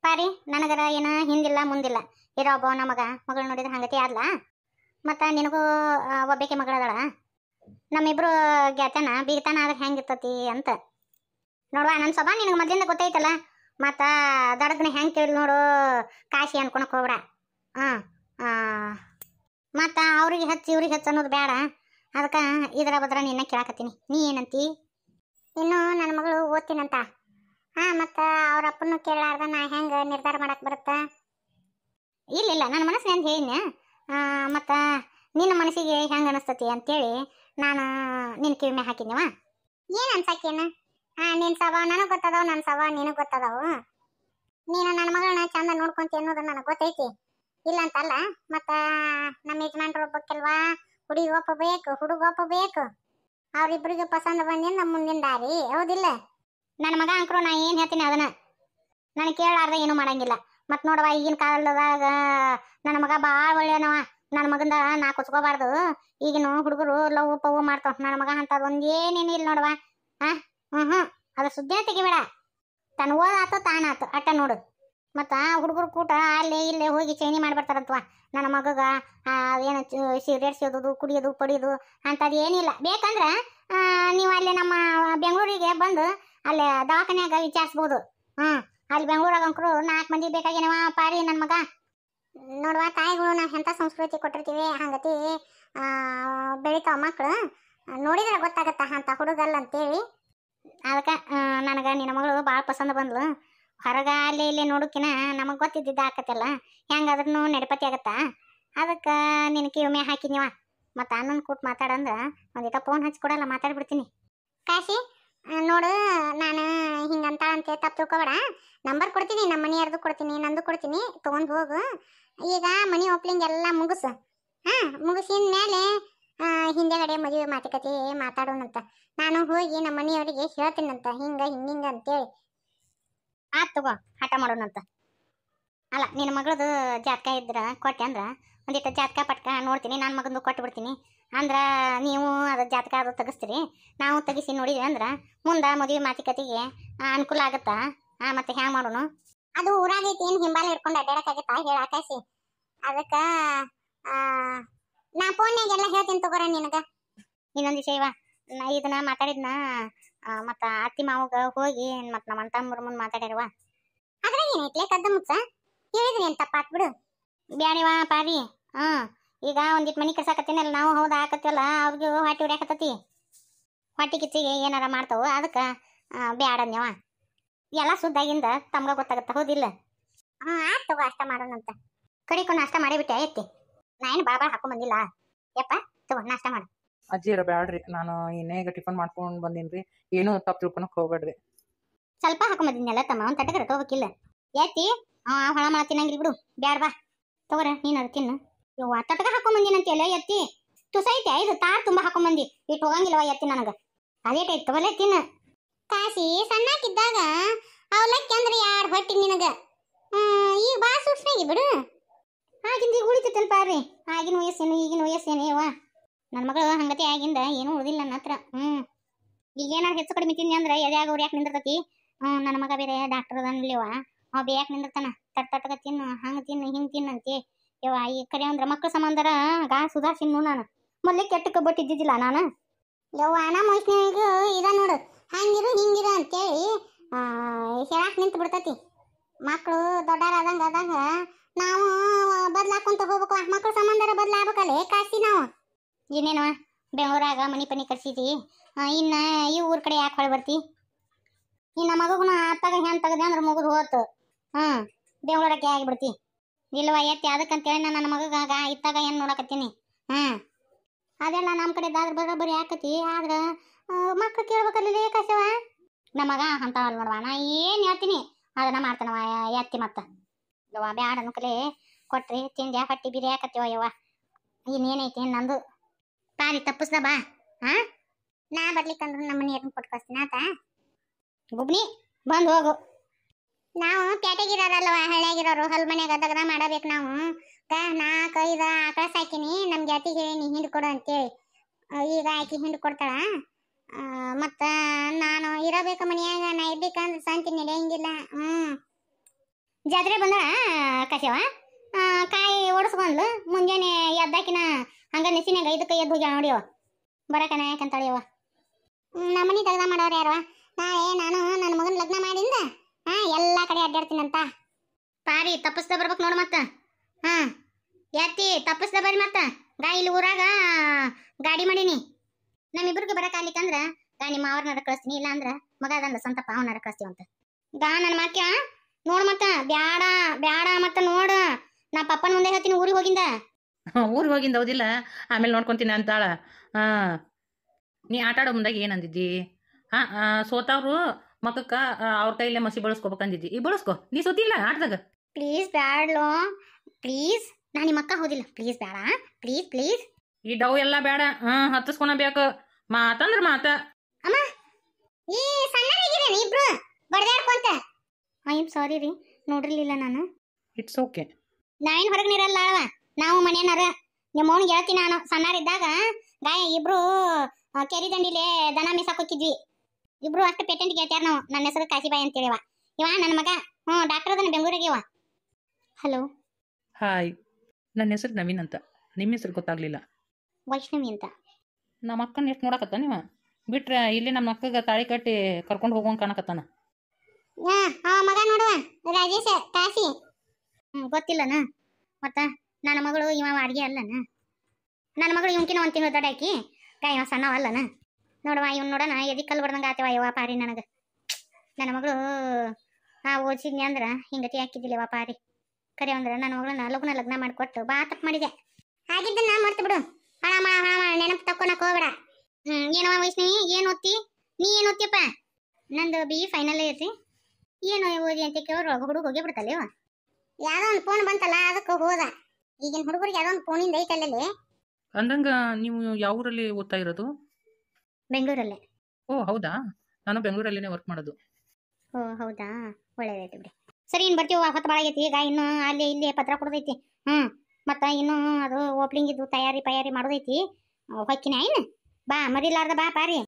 ಪಾರಿ ನನಗರ ಏನ ಹಿಂದಿಲ್ಲ ಮುಂದಿಲ್ಲ ಇರೋ ಒಬ್ಬ ನಮಗ ಮಗಳು ನೋಡಿದ್ರೆ ಹಂಗತಿ ಆದ್ಲ ಮತ್ತು ನಿನಗೂ ಆ, ಒಬ್ಬಾಕಿ ಮಗಳದಾಳ ನಮ್ಮಿಬ್ರು ಗೆತನ ಬೀಗತನ ಆದ್ರೆ ಹೆಂಗಿರ್ತತಿ ಅಂತ ನೋಡುವ ನನ್ನ ಸ್ವಭಾವ ನಿನಗೆ ಮೊದಲಿಂದ ಗೊತ್ತೈತಲ್ಲ ಮತ್ತು ದಡಗ್ನ ಹೆಂಗೆ ಕೇಳಿ ನೋಡು ಕಾಶಿ ಅನ್ಕೊಳಕ್ ಹೋಗ್ಬೇಡ ಹಾಂ ಮತ್ತು ಅವ್ರಿಗೆ ಹಚ್ಚಿ ಇವ್ರಿಗೆ ಹಚ್ಚ ಅನ್ನೋದು ಬೇಡ ಅದಕ್ಕೆ ಇದರ ಬದ್ರ ನಿನ್ನ ಕೇಳಾಕತ್ತೀನಿ ನೀ ಏನಂತಿ ಇನ್ನು ನನ್ನ ಮಗಳು ಓದ್ತೀನಂತ ಹಾಂ ಮತ್ತು ಅವ್ರ ಅಪ್ಪನ ಕೇಳಾರ್ದ ನಾ ಹೆಂಗೆ ನಿರ್ಧಾರ ಮಾಡಕ್ಕೆ ಬರುತ್ತಾ ಇಲ್ಲ ಇಲ್ಲ ನನ್ನ ಮನಸ್ಸಿನ ಹೇಳಿನ ಮತ್ತು ನಿನ್ನ ಮನಸ್ಸಿಗೆ ಹೆಂಗೆ ಅನಿಸ್ತತಿ ಅಂತೇಳಿ ನಾನು ನಿನ್ನ ಕಿವಿಮೆ ಹಾಕಿದ್ನವ ಏನು ಅನ್ಸಕ್ಕೇನು ಹಾಂ ನಿನ್ನ ಸ್ವಭಾವ ನನಗೆ ಗೊತ್ತದಾವ ನನ್ನ ಸ್ವಭಾವ ನಿನಗೆ ಗೊತ್ತದಾವು ನೀನು ನನ್ನ ಮಗಳನ್ನ ಚಂದ ನೋಡ್ಕೊಂತಿ ಅನ್ನೋದು ನನಗೆ ಗೊತ್ತೈತಿ ಇಲ್ಲ ಅಂತಲ್ಲ ಮತ್ತು ನಮ್ಮ ಯಜಮಾನ್ರು ಒಬ್ಬಕ್ಕೆಲ್ವಾ ಹುಡುಗಿ ಒಪ್ಪ ಬೇಕು ಹುಡುಗ ಒಪ್ಪ ಬೇಕು ಅವ್ರಿಬ್ರಿಗೆ ಪಸಂದ್ ಬಂದಿಂದ ಮುಂದಿನ ದಾರಿ ಹೌದಿಲ್ಲ ನನ್ನ ಮಗ ಅಂಕರು ನಾ ಏನು ಹೇಳ್ತೀನಿ ಅದನ್ನ ನನಗೆ ಕೇಳಾರ್ದ ಏನೂ ಮಾಡಂಗಿಲ್ಲ ಮತ್ತು ನೋಡವ ಈಗಿನ ಕಾಲದಾಗ ನನ್ನ ಮಗ ಭಾಳ ಒಳ್ಳೆಯನವ ನನ್ನ ಮಗಂದ ನಾ ಕುಚ್ಕೋಬಾರ್ದು ಈಗಿನ ಹುಡುಗರು ಲವ್ ಪವ್ ಮಾಡ್ತಾವ ನನ್ನ ಮಗ ಅಂತದ್ ಒಂದೇನೇನು ಇಲ್ಲ ನೋಡವ ಹಾ ಹ್ಞೂ ಹ್ಞೂ ಅದು ಸುದ್ದಿನೇ ತೆಗಿಬೇಡ ತನ್ನ ಓದಾತು ತಾನಾತು ಅಟ್ಟ ನೋಡು ಮತ್ತು ಹುಡುಗರು ಕೂಟ ಅಲ್ಲೇ ಇಲ್ಲೇ ಹೋಗಿ ಚೈನಿ ಮಾಡ್ಬರ್ತಾರಂತವ ನನ್ನ ಮಗಗ ಆ, ಏನು ಸಿಗರೇಟ್ ಸೇದೋದು ಕುಡಿಯೋದು ಪಡಿಯೋದು ಅಂಥದ್ದು ಏನಿಲ್ಲ ಬೇಕಂದ್ರೆ ಆ, ನೀವು ಅಲ್ಲಿ ನಮ್ಮ ಬೆಂಗಳೂರಿಗೆ ಬಂದು ಅಲ್ಲಿ ದವಾಖಾನ್ಯಾಗ ವಿಚಾರಿಸ್ಬೋದು ಹ್ಞೂ ಅಲ್ಲಿ ಬೆಂಗಳೂರಾಗ ಅಂಕರು ನಾಲ್ಕು ಮಂದಿ ಬೇಕಾಗೇನವ ಪಾರಿ ನನ್ನ ಮಗ ನೋಡುವ ತಾಯಿಗಳು ನಾವು ಎಂಥ ಸಂಸ್ಕೃತಿ ಕೊಟ್ಟಿರ್ತೀವಿ ಹಂಗತಿ ಆ, ಬೆಳಿತಾವ ಮಕ್ಕಳು ನೋಡಿದ್ರೆ ಗೊತ್ತಾಗತ್ತ ಅಂತ ಹುಡುಗಲ್ಲ ಅಂತೇಳಿ ಅದಕ್ಕೆ ನನಗೆ ನಿನ್ನ ಮಗಳು ಭಾಳ ಪಸಂದ್ ಬಂದ್ಲು ಹೊರಗೆ ಅಲ್ಲಿ ಇಲ್ಲಿ ನೋಡೋಕಿನ ನಮಗೆ ಗೊತ್ತಿದ್ದಿದ್ದ ಆಕತ್ತಲ್ಲ ಹೆಂಗಾದ್ರೂ ನಡಿಪತಿ ಆಗತ್ತಾ ಅದಕ್ಕೆ ನಿನ್ನ ಕಿವಿಮೆ ಹಾಕಿದ್ನಿವ ಮತ್ತು ಅಣ್ಣನ ಕೂಟ್ ಮಾತಾಡಂದ್ರೆ ಒಂದಿಟ ಫೋನ್ ಹಚ್ಕೊಡಲ್ಲ ಮಾತಾಡ್ಬಿಡ್ತೀನಿ ಕಾಶಿ ಆ, ನೋಡು ನಾನು ಹಿಂಗಂತ ಅಂತ ತಪ್ಪು ತಿಳ್ಕೊಬೇಡ ನಂಬರ್ ಕೊಡ್ತೀನಿ ನಮ್ಮ ಮನೆಯವ್ರದ್ದು ಕೊಡ್ತೀನಿ ನಂದು ಕೊಡ್ತೀನಿ ತೊಗೊಂಡು ಹೋಗು ಈಗ ಮನೆ ಓಪ್ಲಿಂಗ್ ಎಲ್ಲ ಮುಗಿಸು ಹಾಂ ಮುಗಿಸಿದ ಮೇಲೆ ಹಿಂದೆಗಡೆ ಮದುವೆ ಮಾತುಕತೆ ಮಾತಾಡೋಣಂತ ನಾನು ಹೋಗಿ ನಮ್ಮ ಮನೆಯವರಿಗೆ ಹೇಳ್ತೀನಂತ ಹಿಂಗ ಹಿಂಗಿಂಗ ಅಂತೇಳಿ ಆತ್ ತಗೋ ಹಠ ಮಾಡೋಣಂತ ಅಲ್ಲ ನಿನ್ನ ಮಗಳದು ಜಾತಕ ಇದ್ರ ಕೊಟ್ಟೆ ಅಂದ್ರ ಒಂದಿಟ್ಟು ಜಾತಕ ಪಟ್ಕ ನೋಡ್ತೀನಿ ನನ್ನ ಮಗಂದು ಕೊಟ್ಟು ಬಿಡ್ತೀನಿ ಅಂದ್ರೆ ನೀವು ಅದು ಜಾತಕ ಅದು ತೆಗಿಸ್ತೀರಿ ನಾವು ತೆಗಿಸಿ ನೋಡಿದ್ವಿ ಅಂದ್ರೆ ಮುಂದೆ ಮದುವೆ ಮಾತುಕತೆಗೆ ಆ, ಅನುಕೂಲ ಆಗುತ್ತಾ ಆ, ಮತ್ತೆ ಹ್ಯಾಂಗ ಮಾಡೋನು ಅದು ಊರಾಗೈತಿ ಏನು ಹಿಂಬಾಲ ಹಿಡ್ಕೊಂಡು ಅಡ್ಡಾಡಕ್ಕಾಗತ್ತಾ ಹೇಳ ಆಕಾಶಿ ಅದಕ್ಕೆ ನಾ ಫೋನ್ಯಾಗೆಲ್ಲ ಹೇಳ್ತೀನಿ ತಗೋರ ನಿನಗೆ ಇನ್ನೊಂದು ವಿಷಯ ಇವ ನಾ ಇದನ್ನ ಮಾತಾಡಿದ್ನ ಮತ್ತು ಅತ್ತಿ ಮಾವಗ ಹೋಗಿ ಮತ್ತು ನಮ್ಮ ಅಣ್ಣ ಮುಂದೆ ಮಾತಾಡ್ಯಾರವ ಅದ್ರಾಗ ಏನೈತ್ಲೆ ಕದ್ದ ಮುಚ್ಚ ಹೇಳಿದ್ರಿ ಅಂತ ತಪ್ಪಾತ್ ಬಿಡು ಬ್ಯಾಡಿವಾ ಪಾರಿ ಹ್ಞೂ ಈಗ ಒಂದಿಟ್ಟು ಮನೆ ಕರ್ಸಾಕತ್ತೀನಲ್ಲ ನಾವು ಹೌದು ಹಾಕತ್ತಿವಲ್ಲ ಅವ್ರಿಗೆ ಹೊಟ್ಟೆ ಉರಿಯಾಕತ್ತತಿ ಹೊಟ್ಟೆ ಕಿಚ್ಚಿಗೆ ಏನಾರ ಮಾಡ್ತಾವು ಅದಕ್ಕೆ ಬ್ಯಾಡ ಅಂದ್ಯವ ಎಲ್ಲ ಸುದ್ದಾಗಿಂದ ತಮ್ಗ ಗೊತ್ತಾಗತ್ತ ಹೌದಿಲ್ಲ ಹ್ಞೂ ಆಯ್ತು ತಗೋ ಅಷ್ಟ ಮಾಡೋಣಂತ ಕಡಿಕೊ ನಾಷ್ಟ ಮಾಡಿಬಿಟ್ಟೆ ಎತ್ತಿ ನಾ ಏನು ಬಾಬಾ ಹಾಕೊಂಡ್ ಬಂದಿಲ್ಲ ಯಪ್ಪ ತಗೋ ನಾಷ್ಟ ಮಾಡು ಅಜ್ಜಿರ ಬ್ಯಾಡ್ರಿ ನಾನು ಇನ್ನೇ ಈಗ ಟಿಫನ್ ಮಾಡ್ಕೊಂಡು ಬಂದೀನಿ ಏನೂ ತಪ್ಪು ತಿಳ್ಕೊಳಕ್ ಹೋಗ್ಬೇಡ್ರಿ ಸ್ವಲ್ಪ ಹಾಕೊಂಬಂದಿದ್ನಲ್ಲ ತಮ್ಮ ಒಂದು ತಟಕರ ತಗೋಬೇಕಿಲ್ಲ ಎತ್ತಿ ಆ ಹೊಳ ಮಾಡ ತಿನ್ನಂಗಿಲ್ಲ ಬಿಡು ಬ್ಯಾಡ ಬಾ ತಗೋರ ನೀನು ಅದು ತಿನ್ನು ಯವ್ವ ತಟಕ ಹಾಕೊಂಬಂದಿನಂತೆಲ್ಲ ಎತ್ತಿ ತುಸೈತೆ ಇದು ತಾರ್ ತುಂಬ ಹಾಕೊಂಬಂದಿ ಇಟ್ಟು ಹೋಗಂಗಿಲ್ಲವ ಎತ್ತಿ ನನಗೆ ಅದೇಟ ಇತ್ತು ತಗೋಲೆ ತಿನ್ನು ಕಾಶಿ ಸಣ್ಣಕ್ಕಿದ್ದಾಗ ಅವಲಕ್ಕಿ ಅಂದ್ರೆ ಯಾರು ಹೊಟ್ಟಿ ನಿನಗ ಹ್ಮ್, ಈಗ ಬಾ ಸೂಕ್ಷ್ಮಾಗಿ ಬಿಡು ಆಗಿಂದ ಈಗ ಉಳಿತೈತಲ್ ಪಾರಿ ಆಗಿನ ವಯಸ್ಸೇನು ಈಗಿನ ವಯಸ್ಸೇನು ಯವ್ವ ನನ್ನ ಮಗಳು ಹಂಗತಿ ಆಗಿಂದ ಏನೂ ಉಳಿದಿಲ್ಲ ನನ್ನ ಹತ್ರ ಹ್ಮ್ ಈಗ ಏನಾರು ಹೆಚ್ಚು ಕಡಿಮೆ ತಿಂದಿ ಅಂದ್ರೆ ಎದ್ಯಾಗ ಉರಿಯಾಕ ನಿಂದಿರ್ತತಿ ಹ್ಮ್ ನನ್ನ ಮಗ ಬೇರೆ ಡಾಕ್ಟರ್ ಅದನ್ಲಿವ ಅವ ಬೇಯಾಕ ನಿಂದಿರ್ತಾನ ತಟ್ ತಟ್ಗ ತಿನ್ನು ಹಂಗ ತಿನ್ನು ಹಿಂಗ್ ತಿನ್ನು ಅಂತಿ ಯವ್ವ ಈ ಕರೆ ಅಂದ್ರ ಮಕ್ಳ ಸಂಬಂಧರ ಗಾ ಸುಧಾರ್ಸಿನ್ ನೋಡ್ ನಾನು ಮೊದ್ಲೇ ಕೆಟ್ಟ ಕಬ್ಬಟ್ಟು ಇದ್ದಿದ್ದಿಲ್ಲ ನಾನು ಯವ್ವ ನಮ್ಮ ವಯಸ್ಸಿನಾಗ ಇದ ನೋಡು ಹಂಗಿರು ಹಿಂಗಿರು ಅಂತೇಳಿ ಆ, ಹೇಳಾಕ್ ನಿಂತು ಬಿಡ್ತತಿ ಮಕ್ಕಳು ದೊಡ್ಡರಾದಂಗ ಆದಾಗ ನಾವು ಬದ್ಲಾಕೊಂತ ಹೋಗ್ಬೇಕು ಮಕ್ಳ ಸಂಬಂಧರ ಬದ್ಲಾಗ್ಬೇಕಲ್ಲೇ ಕಾಸಿ ನಾವು ಇನ್ನೇನವ ಬೆಂಗಳೂರಾಗ ಮನಿ ಪನಿ ಕಟ್ಸಿದಿ ಆ, ಇನ್ನ ಈ ಊರ್ ಕಡೆ ಯಾಕೆ ಹೊಳೆ ಬರ್ತಿ ಇನ್ನ ಮಗುನ ಅತ್ತಾಗ ಹೆಣ್ ತೆಗದೆ ಅಂದ್ರೆ ಮುಗಿದು ಹೋತು ಹ್ಮ್ ಬೆಂಗಳೂರಕ್ಕೆ ಆಗಿಬಿಡ್ತಿ ಇಲ್ವ ಎತ್ತಿ ಅದಕ್ಕಂತೇಳಿ ನಾನು ನನ್ನ ಮಗಗ ಇತ್ತಾಗ ಏನ್ ನೋಡಕತ್ತೀನಿ ಹ್ಮ್ ಅದೆಲ್ಲ ನಮ್ಮ ಕಡೆ ದಾದ್ರ ಬರೋಬ್ಬರಿ ಆಕತಿ ಆದ್ರ ಮಕ್ಳು ಕೇಳ್ಬೇಕಲ್ಲ ಕಸವ ನಮ್ಮ ಮಗ ಅಂತಾವಲ್ಲ ನೋಡವ ನಾ ಏನ್ ಹೇಳ್ತೀನಿ ಅದನ್ನ ಮಾಡ್ತಾನವ ಎತ್ತಿ ಮತ್ತ ಯವ್ವ ಬ್ಯಾಡ ಅನ್ಕಲೆ ಕೊಟ್ರಿ ತಿಂದ್ಯಾ ಹೊಟ್ಟಿ ಬಿರಿ ಹಾಕತ್ತೀವ ಯವ್ವ ಇನ್ನೇನೈತಿ ನಂದು ಪಾರಿ ತಪ್ಪಿಸ್ದ ಬಾ ಹಾ ನಾ ಬರ್ಲಿಕ್ಕಂದ್ರೆ ನಮ್ಮ ನೀರನ್ನ ಕೊಟ್ಟು ಕಳಿಸ್ತೀನಿ ಆತ ಗುಬ್ನಿ ಬಂದು ಹೋಗು ನಾವು ಪೇಟೆಗಿರೋರಲ್ವ ಹಳ್ಳಿಯಾಗಿರೋರು ಹೊಲ ಮನ್ಯಾಗ ದಗದ ಮಾಡಬೇಕು ನಾವು ಕ ನಾಲ್ಕು ಐದು ಆಕಳ ಸಾಕಿನಿ ನಮ್ಮ ಜಾತಿಗೆ ಹೇಳೀನಿ ಹಿಂಡು ಕೊಡು ಅಂತೇಳಿ ಆ, ಈಗ ಆಕಿ ಹಿಂಡು ಕೊಡ್ತಾಳ ಆ, ಮತ್ತ ನಾನು ಇರಬೇಕು ಮನ್ಯಾಗ ನಾ ಇರ್ಬೇಕಂದ್ರೆ ಸಂತಿ ನಡೆಯಂಗಿಲ್ಲ ಹ್ಮ್ ಜಾತ್ರೆ ಬಂದಳ ಕಶ್ಯವ ಆ, ಕಾಯಿ ಓಡಿಸ್ಕೊಂಡ್ಲು ಮುಂಜಾನೆ ಎದ್ದಾಕಿನ ಹಂಗ ನೆಸಿನಾಗ ಇದಕ್ಕೆ ಎದ್ದು ಹೋಗ್ಯಾಳ ನೋಡಿ ಅವ ಬರಕನ ಯಾಕಂತಾಳಿ ಅವ ನಮ್ಮನಿ ತೆಗ್ದ ಮಾಡೋರು ಯಾರವ ನಾಳೆ ನಾನು ನನ್ನ ಮಗನ ಲಗ್ನ ಮಾಡಿಂದ ಹಾ ಎಲ್ಲಾ ಕಡೆ ಅಡ್ಡಾಡ್ತೀನಂತ ಪಾರಿ ತಪ್ಪಿಸ್ದ ಬರ್ಬೇಕು ನೋಡು ಮತ್ತ ಹಾ ಯಾತಿ ತಪ್ಪಿಸ್ದ ಬರ್ರಿ ಮತ್ತ ಗಾ ಇಲ್ಲಿ ಊರಾಗ ಗಾಡಿ ಮಾಡೀನಿ ನಮ್ಮಿಬ್ರಿಗೆ ಬರಕಾಗ್ಲಿಕ್ಕಂದ್ರ ಗಾ ನಿಮ್ಮ ಅವ್ರನ್ನಾರ ಕಳಿಸ್ತೀನಿ ಇಲ್ಲ ಅಂದ್ರ ಮಗ ಅದಂದ ಸಂತಪ್ಪ ಅವನಾರ ಕಳಿಸ್ತೀವಂತ ಗಾ ನನ್ನ ಮಾಕ್ಯ ನೋಡ್ ಮತ್ತ ಬ್ಯಾಡ ಬ್ಯಾಡ ಮತ್ತ ನೋಡ ನಾ ಪಪ್ಪನ ಮುಂದೆ ಹೇಳ್ತೀನಿ ಊರಿಗೆ ಹೋಗಿಂದ ಊರಿಗೆ ಹೋಗಿಂದ ಹೌದಿಲ್ಲ ಆಮೇಲೆ ನೋಡ್ಕೊಂತೀನಿ ಅಂತಾಳ ಹಾಂ ನೀ ಆಟ ಆಡೋ ಮುಂದಾಗ ಏನು ಅಂದಿದ್ದಿ ಹಾಂ ಸೋತವ್ರು ಮಕ್ಕಕ್ಕ ಅವ್ರ ಕೈಲೇ ಮಸಿ ಬಳಸ್ಕೋಬೇಕಂದಿದ್ದಿ ಈ ಬಳಸ್ಕೊ ನೀ ಸೋತಿಲ್ಲ ಆಟದಾಗ ಪ್ಲೀಸ್ ಬ್ಯಾಡ್ಲೋ ಪ್ಲೀಸ್ ನಾ ನಿಮ್ಮ ಅಕ್ಕ ಹೋದಿಲ್ಲ ಪ್ಲೀಸ್ ಬೇಡ ಪ್ಲೀಸ್ ಪ್ಲೀಸ್ ಈ ಡವ್ ಎಲ್ಲ ಬೇಡ ಹಾಂ ಹತ್ತಿಸ್ಕೊನ ಬೇಕು ಮಾತಂದ್ರ ಮಾತ ಈ ಸಣ್ಣರಾಗಿರೇನು ಇಬ್ರು ಬಡ್ದಾಡ್ಕೊಂತ ಐ ಆಮ್ ಸಾರಿ ರೀ ನೋಡಿರ್ಲಿಲ್ಲ ನಾನು ಇಟ್ಸ್ ಓಕೆ ನಾವೇನ್ ಹೊರಗೆ ನೀರಲ್ಲ ಅಳವ ನಾವು ಮನೆಯನ್ನಾರ ನಿಮ್ಮ ಅವ್ನಿಗೆ ಹೇಳ್ತೀನಿ ನಾನು ಸಣ್ಣರಿದ್ದಾಗ ಗಾಯ ಇಬ್ರು ಆ, ಕೆರಿ ದಂಡಿಲೆ ದನ ಮೇಸಾಕೋಕಿದ್ವಿ ಇಬ್ರು ಅಷ್ಟು ಪೇಟೆಂಟ್ ಗೆಳ್ತ್ಯಾರ ನಾವು ನನ್ನ ಹೆಸರು ಕಾಶಿಬಾಯಿ ಅಂತೇಳಿವ ಇವ ನನ್ನ ಮಗ ಹ್ಞೂ ಡಾಕ್ಟರ್ ಅದನ್ನ ಬೆಂಗಳೂರಿಗೆ ಇವ ಹಲೋ ಹಾಯ್ ನನ್ನ ಹೆಸರು ನವೀನ್ ಅಂತ ನಿಮ್ಮ ಹೆಸರು ಗೊತ್ತಾಗ್ಲಿಲ್ಲ ವೈಷ್ಣವಿ ಅಂತ ನಮ್ಮ ಅಕ್ಕನ ಎಷ್ಟು ನೋಡಕತ್ತ ನೀವ ಬಿಟ್ರೆ ಇಲ್ಲಿ ನಮ್ಮ ಅಕ್ಕಗೆ ತಾಳಿ ಕಟ್ಟಿ ಕರ್ಕೊಂಡು ಹೋಗೋಂಗೆ ಕಾಣಕತ್ತಾನ ಹಾ ಅವ ಮಗ ನೋಡುವ ರಾಜೇಶ ಕಾಶಿ ಹ್ಮ್ ಗೊತ್ತಿಲ್ಲನ ಮತ್ತ ನನ್ನ ಮಗಳು ಇವ ಅಡ್ಗೆ ಅಲ್ಲನ ನನ್ನ ಮಗಳು ಇವಂಕಿನ ಒಂದು ತಿಂಗಳು ದೊಡ್ಡಾಕಿ ಗಾ ಇವ ಸಣ್ಣವ ಅಲ್ಲನ ನೋಡುವ ಇವ್ನ ನೋಡೋಣ ಎದಿ ಕಲ್ಲು ಬಡ್ದಂಗ ಆತವ ಯವ್ವ ಪಾರಿ ನನಗೆ ನನ್ನ ಮಗಳು ಆ ಓದಿಸಿದ್ನಿ ಅಂದ್ರ ಹಿಂಗತಿ ಹಾಕಿದ್ದಿಲ್ಲವ ಪಾರಿ ಕರೆ ಅಂದ್ರ ನನ್ನ ಮಗಳನ್ನ ಲಗ್ನ ಲಗ್ನ ಮಾಡಿಕೊಟ್ಟು ಬಾ ತಪ್ಪು ಮಾಡಿದೆ ಆಗಿದ್ದನ್ನ ಮರ್ತು ಬಿಡು ಹಣ ಮಾ ಹಣ ಮಾ ನೆನಪು ತಕ್ಕೊಳಕ್ ಹೋಗ್ಬೇಡ ಹ್ಮ್ ಏನವ ವೈಷ್ಣವಿ ಏನ್ ಓದ್ತಿ ನೀ ಏನ್ ಓದ್ತಿಯಪ್ಪ ನಂದು ಬಿ ಫೈನಲ್ ಐತಿ ಏನು ಓದಿ ಅಂತ ಕೇಳೋರು ಹುಡುಗ ಹೋಗಿ ಬಿಡ್ತಲ್ಲ ಇವ ಯಾವ್ದೋ ಒಂದು ಫೋನ್ ಬಂತಲ್ಲ ಅದಕ್ಕೆ ಹೋದ ಈಗಿನ ಹುಡುಗರಿಗೆ ಯಾವ್ದೋ ಒಂದು ಫೋನಿಂದ ಐತಲ್ಲಲ್ಲಿ ಅಂದಂಗ ನೀವು ಯಾವ ಊರಲ್ಲಿ ಓದ್ತಾ ಇರೋದು ಬೆಂಗಳೂರಲ್ಲೇ ಓ ಹೌದಾ ನಾನು ಬೆಂಗಳೂರಲ್ಲಿನೇ ವರ್ಕ್ ಮಾಡೋದು ಓ ಹೌದಾ ಒಳ್ಳೇದೈತಿ ಬಿಡಿ ಸರಿ ಇನ್ನು ಬರ್ತೀವ ಹೊತ್ತು ಭಾಳ ಆಗೈತಿ ಈಗ ಇನ್ನು ಅಲ್ಲಿ ಇಲ್ಲಿ ಪತ್ರ ಕೊಡೋದೈತಿ ಹ್ಞೂ ಮತ್ತು ಇನ್ನು ಅದು ಓಪ್ಲಿಂಗ್ ಇದು ತಯಾರಿ ಪಯಾರಿ ಮಾಡೋದೈತಿ ಹೊಕ್ಕಿನ ಏನು ಬಾ ಮರಿಲಾರ್ದ ಬಾ ಪಾರಿ